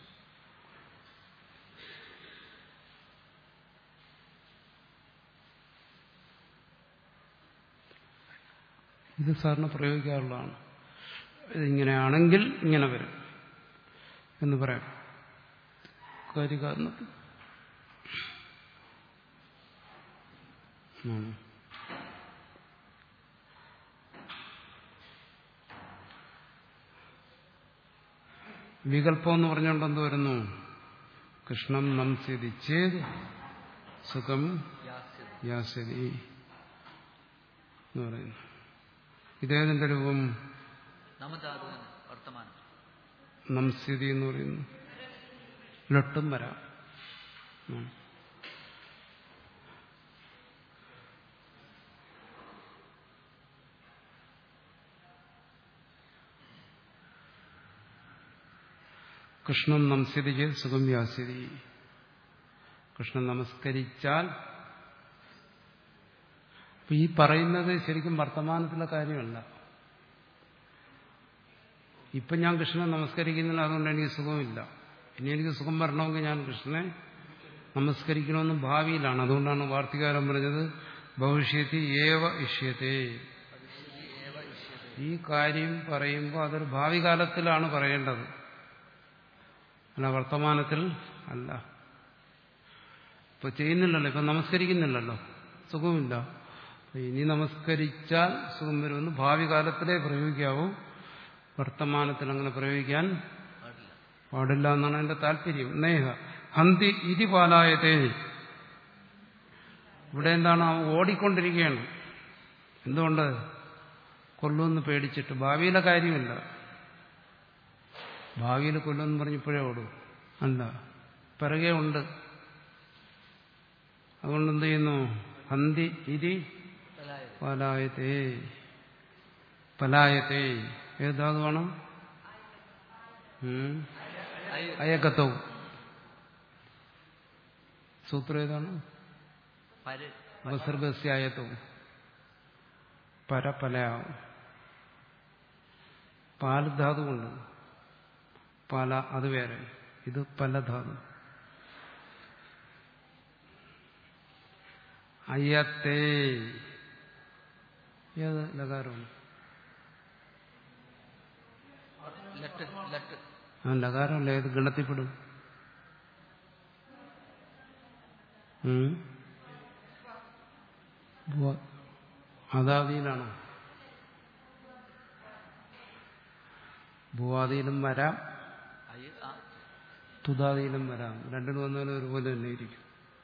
A: ഇത് സാറിന് പ്രയോഗിക്കാറുള്ളതാണ് ഇതിങ്ങനെയാണെങ്കിൽ ഇങ്ങനെ വരും എന്ന് പറയാം കാര്യകാരണത്തിൽ ഉം. വികല്പം എന്ന് പറഞ്ഞുകൊണ്ട് എന്ത് വരുന്നു കൃഷ്ണം നംസ്യതി ചേത് സുഖം
B: യാസ്യതി
A: യാസ്യതി എന്ന് പറയുന്നു ഇതേതിന്റെ രൂപം
B: നമധാതുവിന് വർത്തമാനം
A: നംസ്യതി എന്ന് പറയുന്നു ലൊട്ടും വരാം ഉം. കൃഷ്ണൻ നമസ്കരിച്ച് സുഖം വ്യാസ്യതി കൃഷ്ണൻ നമസ്കരിച്ചാൽ അപ്പൊ ഈ പറയുന്നത് ശരിക്കും വർത്തമാനത്തിലെ കാര്യമല്ല ഇപ്പൊ ഞാൻ കൃഷ്ണനെ നമസ്കരിക്കുന്നില്ല അതുകൊണ്ട് എനിക്ക് സുഖമില്ല ഇനി എനിക്ക് സുഖം വരണമെങ്കിൽ ഞാൻ കൃഷ്ണനെ നമസ്കരിക്കണമെന്ന് ഭാവിയിലാണ് അതുകൊണ്ടാണ് വാർത്തികാരം പറഞ്ഞത് ഭവിഷ്യത്തി ഏവ ഇഷ്യത്തെ ഈ കാര്യം പറയുമ്പോൾ അതൊരു ഭാവി കാലത്തിലാണ് പറയേണ്ടത് അല്ല വർത്തമാനത്തിൽ അല്ല ഇപ്പൊ ചെയ്യുന്നില്ലല്ലോ ഇപ്പൊ നമസ്കരിക്കുന്നില്ലല്ലോ സുഖമില്ല ഇനി നമസ്കരിച്ചാൽ സുഖം വരുമെന്ന് ഭാവി കാലത്തിലേ പ്രയോഗിക്കാവൂ വർത്തമാനത്തിൽ അങ്ങനെ പ്രയോഗിക്കാൻ
B: പാടില്ല
A: പാടില്ല എന്നാണ് എന്റെ താല്പര്യം നേഹ ഹന്തി ഇതി പാലായതേ ഇവിടെ എന്താണ് അവൻ ഓടിക്കൊണ്ടിരിക്കുകയാണ് എന്തുകൊണ്ട് കൊല്ലുമെന്ന് പേടിച്ചിട്ട് ഭാവിയിലെ കാര്യമില്ല ഭാവിയിൽ കൊല്ലുമെന്ന് പറഞ്ഞപ്പോഴേ ഓടും അല്ല പിറകെ ഉണ്ട് അതുകൊണ്ട് എന്ത് ചെയ്യുന്നു ഹന്തി ഇതി
B: പലായത്
A: പലായത്തെ പലായത്തെ ഏത് ധാതുവാണ് ഉം.
B: അയ-
A: അയക്കത്തവും സൂത്രം ഏതാണ്
B: പര
A: ഉപസർഗസ്യായത്വവും പരപലയാവും പാല് ധാതുവുണ്ട് പല അത് വേറെ ഇത് പല ധാതു അയ്യത്തേ ഏത് ലകാരമാണ്
B: ലട്ട് ലട്ട്
A: ആ ലകാരമല്ല ഏത് ഗണത്തിൽപ്പെടും ഉം? ഭുവ- അതാദിയിലാണോ ഭൂവാദിയിലും വരാം
B: അയ ആ
A: തുതാദിയിലും വരാം രണ്ടിനും വന്നാലും ഒരുപോലെ തന്നെ ഇരിക്കും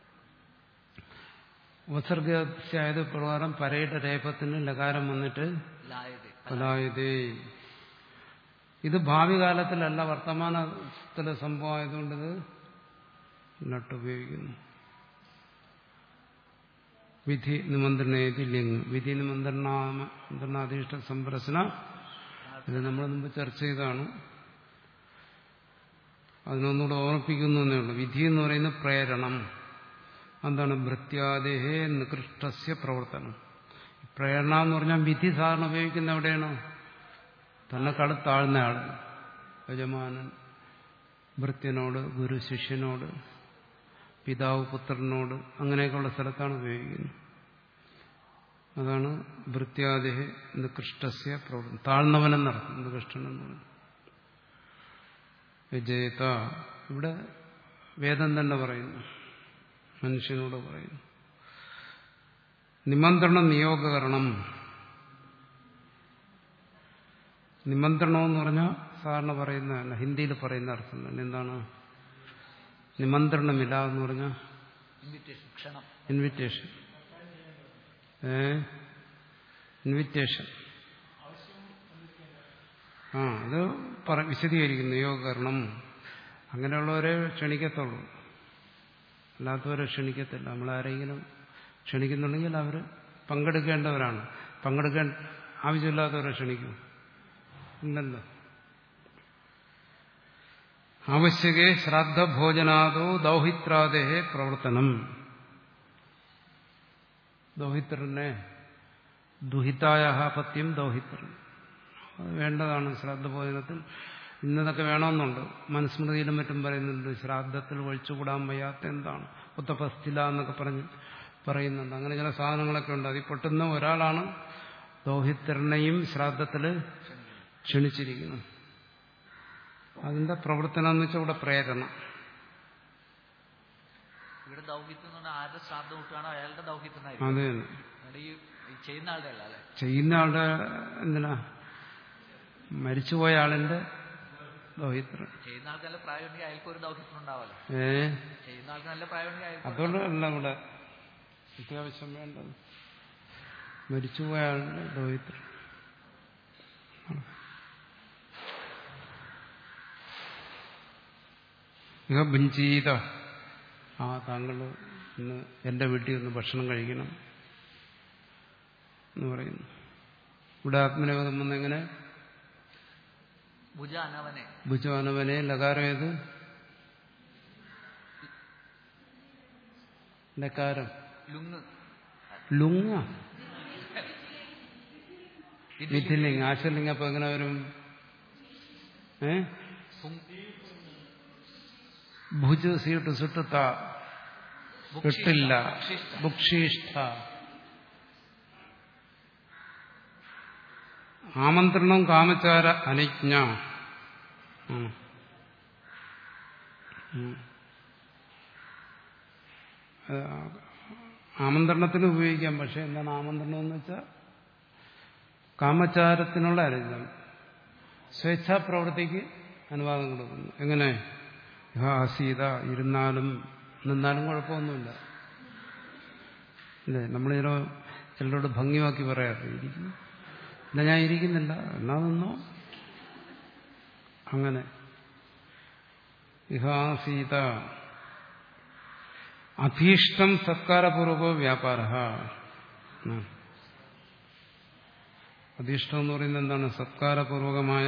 A: ഉപസർഗായത് പ്രകാരം പരയുടെ രേപത്തിന് ലകാരം വന്നിട്ട്
B: ലായത്
A: പലായതേ ഇത് ഭാവി കാലത്തിലല്ല വർത്തമാനത്തിലെ സംഭവം ആയതുകൊണ്ട് ഇത് നട്ടുപയോഗിക്കുന്നു വിധി നിമന്ത്രണേതി ലിംഗ് വിധി നിമന്ത്രണാധിഷ്ഠ സംപ്രസന ഇത് നമ്മൾ മുമ്പ് ചർച്ച ചെയ്താണ് അതിനൊന്നുകൂടെ ഓർമ്മിപ്പിക്കുന്നു എന്നേ ഉള്ളൂ വിധി എന്ന് പറയുന്നത് പ്രേരണം എന്താണ് ഭൃത്യാദേഹേ നികൃഷ്ടസ്യ പ്രവർത്തനം പ്രേരണ എന്ന് പറഞ്ഞാൽ വിധി സാധാരണ ഉപയോഗിക്കുന്ന എവിടെയാണ് തന്നെക്കാൾ താഴ്ന്ന ആൾ യജമാനൻ ഭൃത്യനോട് ഗുരു ശിഷ്യനോട് പിതാവ് പുത്രനോട് അങ്ങനെയൊക്കെയുള്ള സ്ഥലത്താണ് ഉപയോഗിക്കുന്നത് അതാണ് ഭൃത്യാദേഹ നികൃഷ്ടസ്യ പ്രവർത്തനം താഴ്ന്നവനെന്നർത്ഥം നികൃഷ്ടൻ എന്ന് പറഞ്ഞു വിജയത ഇവിടെ വേദം തന്നെ പറയുന്നു മനുഷ്യനോട് പറയുന്നു നിമന്ത്രണ നിയോഗകരണം നിമന്ത്രണം എന്ന് പറഞ്ഞാൽ സാധാരണ പറയുന്നതല്ല ഹിന്ദിയിൽ പറയുന്ന അർത്ഥം തന്നെ എന്താണ് നിമന്ത്രണമില്ല എന്ന് പറഞ്ഞാൽ
B: ഇൻവിറ്റേഷൻ ക്ഷണം
A: ഇൻവിറ്റേഷൻ ഏ ഇൻവിറ്റേഷൻ ആ അത് പറ വിശദീകരിക്കുന്നു യോഗകരണം അങ്ങനെയുള്ളവരെ ക്ഷണിക്കത്തുള്ളൂ അല്ലാത്തവരെ ക്ഷണിക്കത്തില്ല നമ്മളാരെങ്കിലും ക്ഷണിക്കുന്നുണ്ടെങ്കിൽ അവർ പങ്കെടുക്കേണ്ടവരാണ് പങ്കെടുക്കാൻ ആവശ്യമില്ലാത്തവരെ ക്ഷണിക്കും ഇല്ലല്ലോ ആവശ്യകേ ശ്രാദ്ധഭോജനാദോ ദൗഹിത്രാദേഹേ പ്രവർത്തനം ദൗഹിത്രനെ ദുഹിതായ പത്യം ദൗഹിത്രൻ അത് വേണ്ടതാണ് ശ്രാദ്ധഭോജനത്തിൽ ഇന്നതൊക്കെ വേണമെന്നുണ്ട് മനുസ്മൃതിയിലും മറ്റും പറയുന്നുണ്ട് ശ്രാദ്ധത്തിൽ ഒഴിച്ചുകൂടാൻ വയ്യാത്ത എന്താണ് ഉത്തപസ്ഥില എന്നൊക്കെ പറഞ്ഞ് പറയുന്നുണ്ട് അങ്ങനെ ചില സാധനങ്ങളൊക്കെ ഉണ്ട് അതിൽ പൊട്ടുന്ന ഒരാളാണ് ദൗഹിത്രനെയും ശ്രാദ്ധത്തിൽ ക്ഷണിച്ചിരിക്കുന്നത് അതിന്റെ പ്രവർത്തനം എന്ന് വെച്ചാൽ ഇവിടെ പ്രേരണ
B: ഇവിടെ ദൗഹിത്യം എന്ന് പറഞ്ഞാൽ ആരുടെ ശ്രാദ്ധം വിട്ടാണോ അയാളുടെ ദൗഹിത്യനായിരിക്കും
A: അത് തന്നെ
B: അല്ലാണ്ട് ഈ ഈ ചെയ്യുന്ന ആളുടെ അല്ല അല്ലെ
A: ചെയ്യുന്ന ആളുടെ എന്തിനാ മരിച്ചുപോയ ആളിന്റെ ദൗഹിത്രം
B: ചെയ്യുന്ന ആൾക്ക് നല്ല പ്രായമുണ്ടെങ്കിൽ അയാൾക്ക് ഒരു ദൗഹിത്യം ഉണ്ടാവല്ലോ
A: ഏ
B: ചെയ്യുന്ന ആൾക്ക് നല്ല പ്രായമുണ്ടെങ്കിൽ അയാൾക്ക്
A: അതുകൊണ്ട് അല്ല ഇവിടെ അത്യാവശ്യം വേണ്ടത് മരിച്ചുപോയ ആളുടെ ദൗഹിത്രം ഇഹ ഭുഞ്ചീത ആ താങ്കൾ ഇന്ന് എന്റെ വീട്ടിൽ നിന്ന് ഭക്ഷണം കഴിക്കണം എന്ന് പറയുന്നു ഇവിടെ ആത്മനിവേദം വന്നെങ്ങനെ
B: ഭുജ അനവനെ
A: ഭുജാനവനെ ലകാരം ഏത് ലകാരം
B: ലുങ്
A: ലുങ്ങ വിധിലിംഗ ആശലിംഗ അപ്പൊ എങ്ങനെ വരും ഏ
B: പുങ്
A: ഭുജ് സീട്ട് സുട്ടുത്ത കിട്ടില്ല
B: ഭുക്ഷിഷ്ട.
A: ഭുക്ഷിഷ്ഠ ആമന്ത്രണം കാമചാര അനിജ്ഞ ഉം. ഉം. അത് ആമന്ത്രണത്തിന് ഉപയോഗിക്കാം പക്ഷെ എന്താണ് ആമന്ത്രണം എന്ന് വെച്ചാൽ കാമചാരത്തിനുള്ള അനുഗ്രഹം സ്വേച്ഛാപ്രവൃത്തിക്ക് അനുവാദം കൊടുക്കുന്നു എങ്ങനെ ഹാ സീത ഇരുന്നാലും നിന്നാലും കുഴപ്പമൊന്നുമില്ല അല്ലേ നമ്മൾ ചില ചിലരോട് ഭംഗിയാക്കി പറയാറില്ല ഇരിക്കുന്നു ഇല്ല ഞാൻ ഇരിക്കുന്നില്ല എന്നാ നിന്നോ അങ്ങനെ ഇഹാസീത അഭീഷ്ടം സത്കാരപൂർവകോ വ്യാപാര അധീഷ്ടം എന്ന് പറയുന്നത് എന്താണ് സത്കാരപൂർവകമായ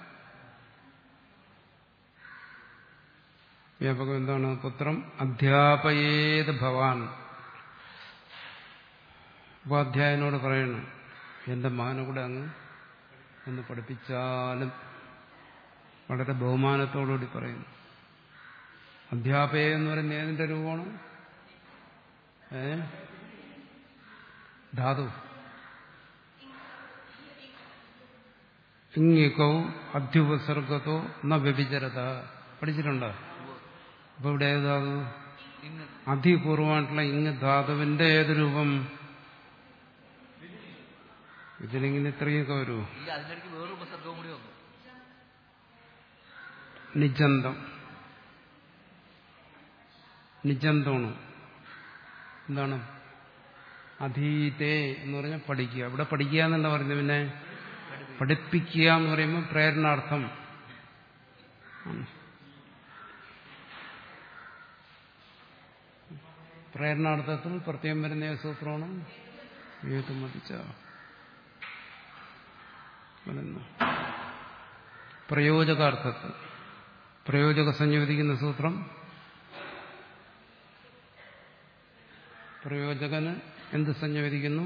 A: വ്യാപകം എന്താണ് പുത്രം അധ്യാപയേത് ഭവാൻ ഉപാധ്യായനോട് പറയണം എന്റെ മകനെ കൂടെ അങ്ങ് ഒന്ന് പഠിപ്പിച്ചാലും വളരെ ബഹുമാനത്തോടുകൂടി പറയുന്നു അധ്യാപയ എന്ന് പറയുന്നത് ഏതിന്റെ രൂപമാണ് ഏ ധാതു ഇങ്ങിക്കൗ അധ്യുപസർഗത്തോ ന വ്യഭിചരത പഠിച്ചിട്ടുണ്ടോ അപ്പൊ ഇവിടെ ഏത് ധാതു
B: ഇങ്
A: അധിപൂർവമായിട്ടുള്ള ഇങ് ധാതുവിന്റെ ഏത് രൂപം ഇതിലിങ്ങനെ ഇത്രയൊക്കെ വരൂ
B: ഇല്ല അതിനിടയ്ക്ക് വേറൊരു ഉപസർഗവും കൂടി വന്നു
A: നിജന്തം നിജന്തമാണ് എന്താണ് അധീതേ എന്ന് പറഞ്ഞാൽ പഠിക്കുക ഇവിടെ പഠിക്കുക എന്നല്ല പറയുന്നത് പിന്നെ പഠിപ്പിക്കുക എന്ന് പറയുമ്പോൾ പ്രേരണാർത്ഥം ആണ്. പ്രേരണാർത്ഥത്തിൽ പ്രത്യേകം വരുന്ന ഏത് സൂത്രമാണ് ഏത് മതിച്ച വരുന്നു പ്രയോജകാർത്ഥത്തിൽ പ്രയോജക സംയോജിക്കുന്ന സൂത്രം പ്രയോജകന് എന്ത് സംയോജിക്കുന്നു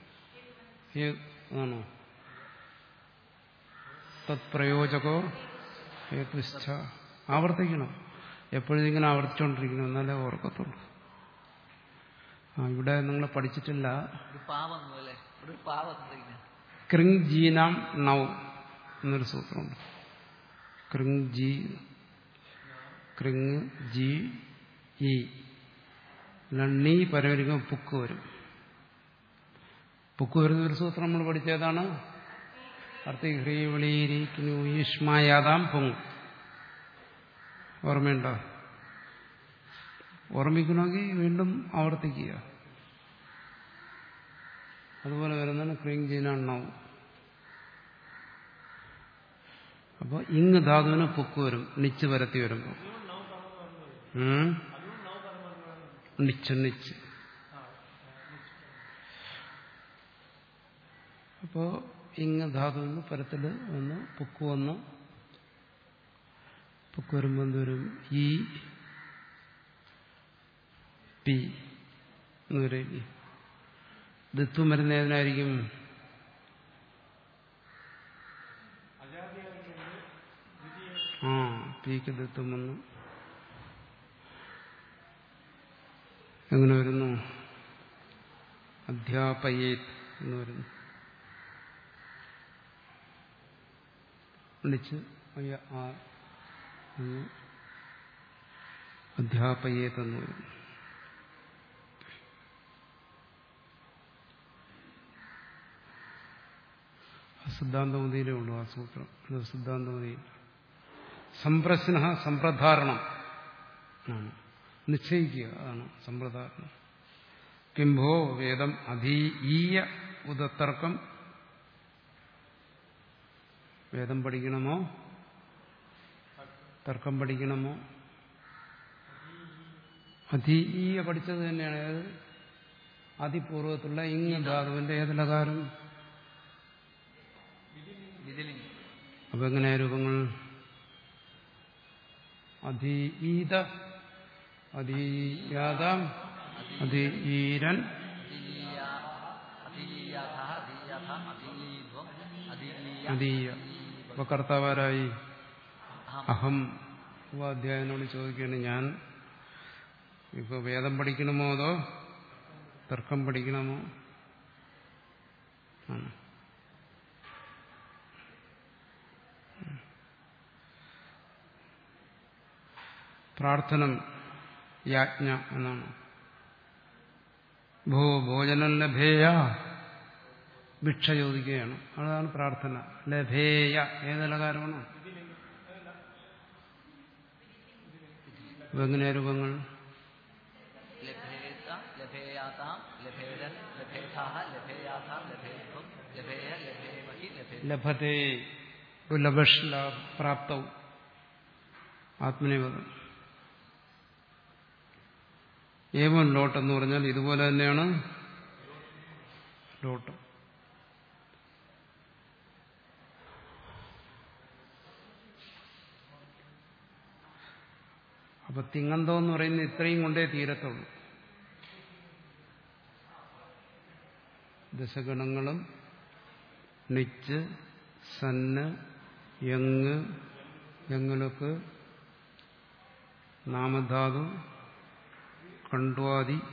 A: ആണോ തത് പ്രയോജകോ ഹേതുശ്ച ആവർത്തിക്കണം എപ്പോഴും ഇങ്ങനെ ആവർത്തിച്ചുകൊണ്ടിരിക്കണം എന്നാലേ ഓർക്കത്തുള്ളൂ ആ ഇവിടെ നിങ്ങൾ പഠിച്ചിട്ടില്ല
B: ഒരു പാ വന്നു അല്ലേ ഒരു പാ വന്നിരിക്കുന്നത്
A: കൃങ് ജീനാം നൗ എന്നൊരു സൂത്രമുണ്ട് കൃങ് ജി കൃങ് ജി ഇ നണ്ണി പരമരിക്കും പുക്ക് വരും പുക്ക് വരുന്ന ഒരു സൂത്രം നമ്മൾ പഠിച്ചതാണ് അർത്ഥിഹ്രീ വിളിയിരിക്കുന്നു ഈഷ്മായാതാം പൊങ്ങും ഓർമ്മയുണ്ടോ ഓർമ്മിക്കണമെങ്കിൽ വീണ്ടും ആവർത്തിക്കുക അതുപോലെ വരുന്നതാണ് ക്രീം ജീനാണ്ണവും അപ്പോൾ ഇങ് ധാതുവിന് പൊക്ക് വരും നിച്ച് പരത്തി വരുമ്പോൾ ഉം? നിച്ച് നിച്ച് അപ്പോ ഇങ് ധാതുവിന് പരത്തിൽ വന്ന് പൊക്ക് വന്ന് പൊക്ക് വരുമ്പോൾ എന്ത് വരും ഈ പി എന്ന് പറയും ദത്വം വരുന്ന ഏതിനായിരിക്കും ആ പിക്ക് ദത്വം വന്നു എങ്ങനെ വരുന്നു അധ്യാപയേത് എന്ന് വരുന്നു വിളിച്ച് അയ്യ ആ എന്ന് അധ്യാപയേത് എന്ന് വരുന്നു സിദ്ധാന്തമതിയിലേ ഉള്ളൂ ആ സൂത്രം ഇത് സിദ്ധാന്തമതിയിൽ സംപ്രശ്ന സമ്പ്രധാരണം ആണ് നിശ്ചയിക്കുക അതാണ് സമ്പ്രധാരണം കിംഭോ വേദം അധീയ ഉദത്തർക്കം വേദം പഠിക്കണമോ തർക്കം പഠിക്കണമോ അധീയ പഠിച്ചത് തന്നെയാണ് അതായത് അതിപൂർവത്തിലുള്ള ഇങ് ധാതുവിന്റെ ഏതിലകാരം
B: വിതിലിംഗ്
A: അപ്പൊ എങ്ങനെയാ രൂപങ്ങൾ അധീത അധീയാത അധീരൻ
B: അധീയ അധീയാഥ അധീയഥ അധീധ്വം അധീയ
A: അധീയ അപ്പൊ കർത്താവാരായി
B: അഹം
A: അഹം ഉപാധ്യായനോട് ചോദിക്കുകയാണ് ഞാൻ ഇപ്പൊ വേദം പഠിക്കണമോ അതോ തർക്കം പഠിക്കണമോ ആണ് പ്രാർത്ഥനം യാജ്ഞ എന്നാണ് ഭോ ഭോജനം ലഭേയ ഭിക്ഷ ചോദിക്കുകയാണ് അതാണ് പ്രാർത്ഥന ലഭേയ ഏതലകാരമാണ് എങ്ങനെയാ രൂപങ്ങൾ
B: ലഭേത ലഭേയാതാം ലഭേരൻ ലഭേഥാഹ ലഭേയാഥാം ലഭേധ്വം ലഭേയ ലഭേമഹി ലഭേ
A: ലഭത്തെ ലഭഷ് പ്രാപ്തവും ആത്മനിപദം ഏവം ലോട്ട് എന്ന് പറഞ്ഞാൽ ഇതുപോലെ തന്നെയാണ് ലോട്ട് അപ്പൊ തിങ്ങന്തം എന്ന് പറയുന്നത് ഇത്രയും കൊണ്ടേ തീരത്തുള്ളൂ ദശഗണങ്ങളും നിച്ച് സന്ന് യങ് യങ്ങിലൊക്കെ നാമധാതു കണ്ട്വാദി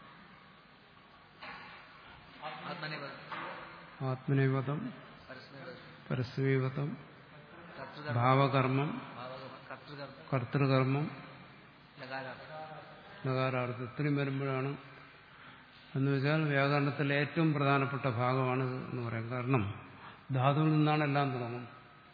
B: ആത്മനിവ
A: ആത്മനിപദം
B: പരസ്മൈവ
A: പരസ്മീപദം
B: കർത്തൃകർമ്മ
A: ഭാവകർമ്മം
B: ഭാവകർമ്മ കർത്തൃകർമ്മ
A: കർത്തൃകർമ്മം
B: ലകാരാർത്ഥം
A: നകാരാർത്ഥം ഇത്രയും വരുമ്പോഴാണ് എന്ന് വെച്ചാൽ വ്യാകരണത്തിലെ ഏറ്റവും പ്രധാനപ്പെട്ട ഭാഗമാണ് ഇത് എന്ന് പറയാം കാരണം ധാതുവിൽ നിന്നാണ് എല്ലാം തുടങ്ങുന്നത്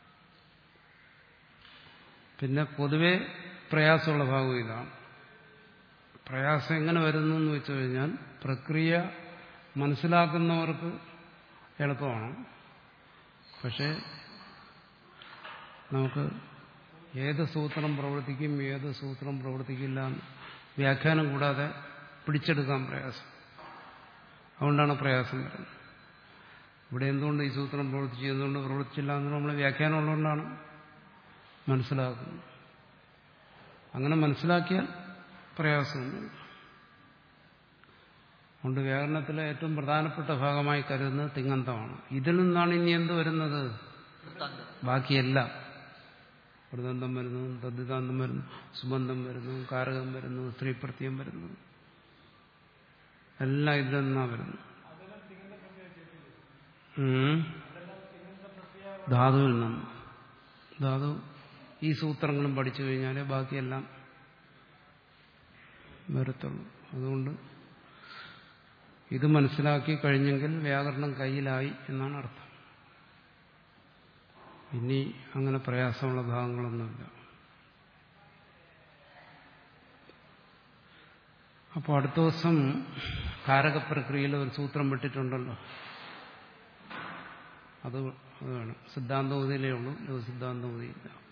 A: പിന്നെ പൊതുവെ പ്രയാസമുള്ള ഭാഗം ഇതാണ് പ്രയാസം എങ്ങനെ വരുന്നു എന്ന് വെച്ചു കഴിഞ്ഞാൽ പ്രക്രിയ മനസ്സിലാക്കുന്നവർക്ക് എളുപ്പമാണ് പക്ഷേ നമുക്ക് ഏത് സൂത്രം പ്രവർത്തിക്കും ഏത് സൂത്രം പ്രവർത്തിക്കില്ല എന്ന് വ്യാഖ്യാനം കൂടാതെ പിടിച്ചെടുക്കാൻ പ്രയാസം അതുകൊണ്ടാണ് പ്രയാസം വരുന്നത് ഇവിടെ എന്തുകൊണ്ട് ഈ സൂത്രം പ്രവർത്തിച്ചു എന്തുകൊണ്ട് പ്രവർത്തിച്ചില്ല എന്ന് നമ്മൾ വ്യാഖ്യാനം ഉള്ളതുകൊണ്ടാണ് മനസ്സിലാക്കുന്നത് അങ്ങനെ മനസ്സിലാക്കിയാൽ പ്രയാസമൊന്നുമില്ല അതുകൊണ്ട് വ്യാകരണത്തിലെ ഏറ്റവും പ്രധാനപ്പെട്ട ഭാഗമായി കരുതുന്നത് തിങ്ങന്തമാണ് ഇതിൽ നിന്നാണ് ഇനി എന്ത് വരുന്നത്
B: വൃത്താന്തം
A: ബാക്കിയെല്ലാം വൃതന്തം വരുന്നു തദ്ദിതാന്തം വരുന്നു സുബന്ധം വരുന്നു കാരകം വരുന്നു സ്ത്രീപ്രത്യം വരുന്നു എല്ലാം ഇതിൽ നിന്നാണ് വരുന്നു ഉം. ധാതുവിൽ നിന്ന് ധാതു ഈ സൂത്രങ്ങളും പഠിച്ചു കഴിഞ്ഞാലേ ബാക്കിയെല്ലാം വരത്തുള്ളൂ അതുകൊണ്ട് ഇത് മനസ്സിലാക്കി കഴിഞ്ഞെങ്കിൽ വ്യാകരണം കയ്യിലായി എന്നാണ് അർത്ഥം ഇനി അങ്ങനെ പ്രയാസമുള്ള ഭാഗങ്ങളൊന്നുമില്ല അപ്പോൾ അടുത്ത ദിവസം കാരകപ്രക്രിയയിൽ ഒരു സൂത്രം വിട്ടിട്ടുണ്ടല്ലോ അത് അത് വേണം സിദ്ധാന്തോതിയിലേ ഉള്ളൂ ലഘു സിദ്ധാന്തോതിയില്ല